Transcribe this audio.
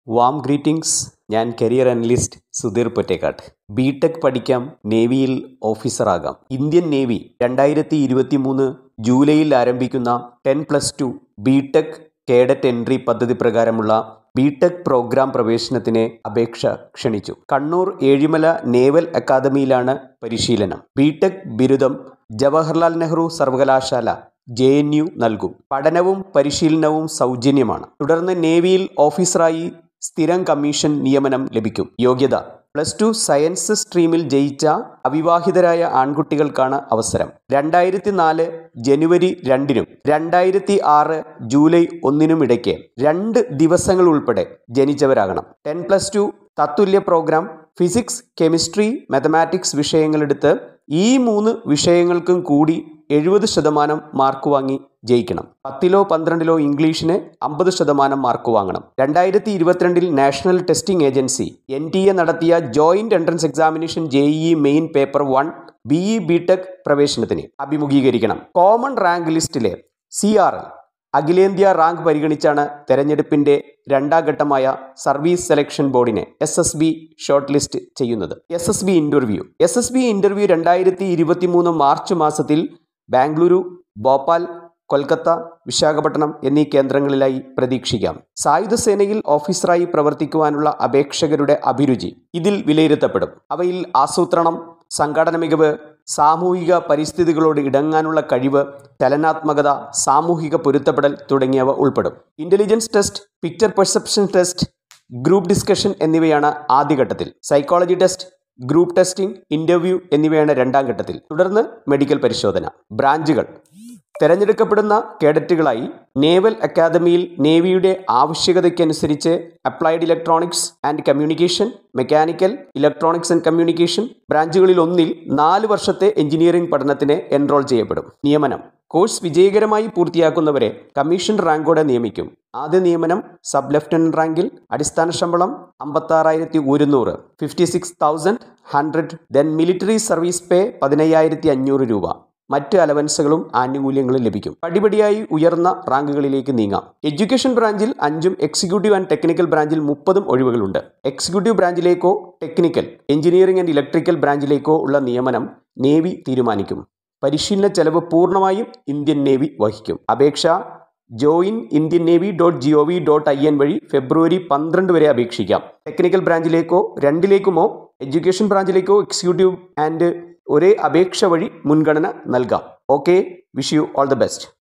warm greetings ഞാൻ career analyst Sudheer Pottekkatt B tech പഠിക്കാം നേവിയിൽ ഓഫീസറാകാം ഇന്ത്യൻ നേവി രണ്ടായിരത്തി ഇരുപത്തി മൂന്ന് ജൂലൈയിൽ ആരംഭിക്കുന്ന ten plus two B tech cadet entry പദ്ധതി പ്രകാരമുള്ള ബി ടെക് പ്രോഗ്രാം പ്രവേശനത്തിന് അപേക്ഷ ക്ഷണിച്ചു കണ്ണൂർ ഏഴിമല നേവൽ അക്കാദമിയിലാണ് പരിശീലനം ബി ടെക് ബിരുദം ജവഹർലാൽ നെഹ്റു സർവകലാശാല ജെ എൻ യു നൽകും പഠനവും പരിശീലനവും സൗജന്യമാണ് തുടർന്ന് നേവിയിൽ ഓഫീസറായി സ്ഥിരം കമ്മീഷൻ നിയമനം ലഭിക്കും യോഗ്യത പ്ലസ് ടു സയൻസ് സ്ട്രീമിൽ ജയിച്ച അവിവാഹിതരായ ആൺകുട്ടികൾക്കാണ് അവസരം രണ്ടായിരത്തി നാല് ജനുവരി രണ്ടിനും രണ്ടായിരത്തി ആറ് ജൂലൈ ഒന്നിനും ഇടയ്ക്ക് രണ്ട് ദിവസങ്ങൾ ഉൾപ്പെടെ ജനിച്ചവരാകണം ടെൻ പ്ലസ് ടു തത്തുല്യ പ്രോഗ്രാം ഫിസിക്സ് കെമിസ്ട്രി മാത്തമാറ്റിക്സ് വിഷയങ്ങളെടുത്ത് ഈ മൂന്ന് വിഷയങ്ങൾക്കും കൂടി എഴുപത് ശതമാനം മാർക്ക് വാങ്ങി ജയിക്കണം പത്തിലോ പന്ത്രണ്ടിലോ ഇംഗ്ലീഷിന് അമ്പത് ശതമാനം മാർക്ക് വാങ്ങണം രണ്ടായിരത്തി ഇരുപത്തിരണ്ടിൽ National Testing Agency N T A നടത്തിയ Joint Entrance Examination J E Main paper one B E B tech പ്രവേശനത്തിന് അഭിമുഖീകരിക്കണം കോമൺ റാങ്ക് ലിസ്റ്റിലെ സി ആർ എൽ അഖിലേന്ത്യാ റാങ്ക് പരിഗണിച്ചാണ് തെരഞ്ഞെടുപ്പിന്റെ രണ്ടാം ഘട്ടമായ സർവീസ് സെലക്ഷൻ ബോർഡിനെ S S B short list ചെയ്യുന്നത് S S B interview S S B interview രണ്ടായിരത്തി ഇരുപത്തി മൂന്ന് മാർച്ച് മാസത്തിൽ ബാംഗ്ലൂരു ഭോപ്പാൽ കൊൽക്കത്ത വിശാഖപട്ടണം എന്നീ കേന്ദ്രങ്ങളിലായി പ്രതീക്ഷിക്കാം സായുധ സേനയിൽ ഓഫീസറായി പ്രവർത്തിക്കുവാനുള്ള അപേക്ഷകരുടെ അഭിരുചി ഇതിൽ വിലയിരുത്തപ്പെടും അവയിൽ ആസൂത്രണം സംഘടന മികവ് സാമൂഹിക പരിസ്ഥിതികളോട് ഇടങ്ങാനുള്ള കഴിവ് ചലനാത്മകത സാമൂഹിക പൊരുത്തപ്പെടൽ തുടങ്ങിയവ ഉൾപ്പെടും intelligence test picture perception test group discussion എന്നിവയാണ് ആദ്യഘട്ടത്തിൽ psychology test group testing interview എന്നിവയാണ് രണ്ടാം ഘട്ടത്തിൽ തുടർന്ന് മെഡിക്കൽ പരിശോധന ബ്രാഞ്ചുകൾ തെരഞ്ഞെടുക്കപ്പെടുന്ന കേഡറ്റുകളായി നേവൽ അക്കാദമിയിൽ നേവിയുടെ ആവശ്യകതയ്ക്കനുസരിച്ച് applied electronics and communication mechanical electronics and communication ബ്രാഞ്ചുകളിൽ ഒന്നിൽ നാല് വർഷത്തെ എഞ്ചിനീയറിംഗ് പഠനത്തിന് എൻറോൾ ചെയ്യപ്പെടും നിയമനം കോഴ്സ് വിജയകരമായി പൂർത്തിയാക്കുന്നവരെ കമ്മീഷൻ റാങ്കോടെ നിയമിക്കും ആദ്യ നിയമനം സബ് ലഫ്റ്റനന്റ് റാങ്കിൽ അടിസ്ഥാന ശമ്പളം അമ്പത്താറായിരത്തി ഒരുന്നൂറ് fifty six thousand hundred then military service pay പതിനയ്യായിരത്തി അഞ്ഞൂറ് രൂപ മറ്റ് അലവൻസുകളും ആനുകൂല്യങ്ങളും ലഭിക്കും പടിപടിയായി ഉയർന്ന റാങ്കുകളിലേക്ക് നീങ്ങാം എഡ്യൂക്കേഷൻ ബ്രാഞ്ചിൽ അഞ്ചും എക്സിക്യൂട്ടീവ് ആൻഡ് ടെക്നിക്കൽ ബ്രാഞ്ചിൽ മുപ്പതും ഒഴിവുകളുണ്ട് എക്സിക്യൂട്ടീവ് ബ്രാഞ്ചിലേക്കോ ടെക്നിക്കൽ എഞ്ചിനീയറിംഗ് ആൻഡ് ഇലക്ട്രിക്കൽ ബ്രാഞ്ചിലേക്കോ ഉള്ള നിയമനം നേവി തീരുമാനിക്കും പരിശീലന ചെലവ് പൂർണ്ണമായും ഇന്ത്യൻ നേവി വഹിക്കും അപേക്ഷ join Indian navy dot G O V dot I N വഴി ഫെബ്രുവരി പന്ത്രണ്ട് വരെ അപേക്ഷിക്കാം ടെക്നിക്കൽ ബ്രാഞ്ചിലേക്കോ രണ്ടിലേക്കുമോ എഡ്യൂക്കേഷൻ ബ്രാഞ്ചിലേക്കോ എക്സിക്യൂട്ടീവ് ആൻഡ് ഒരേ അപേക്ഷ വഴി മുൻഗണന നൽകാം okay wish you all the best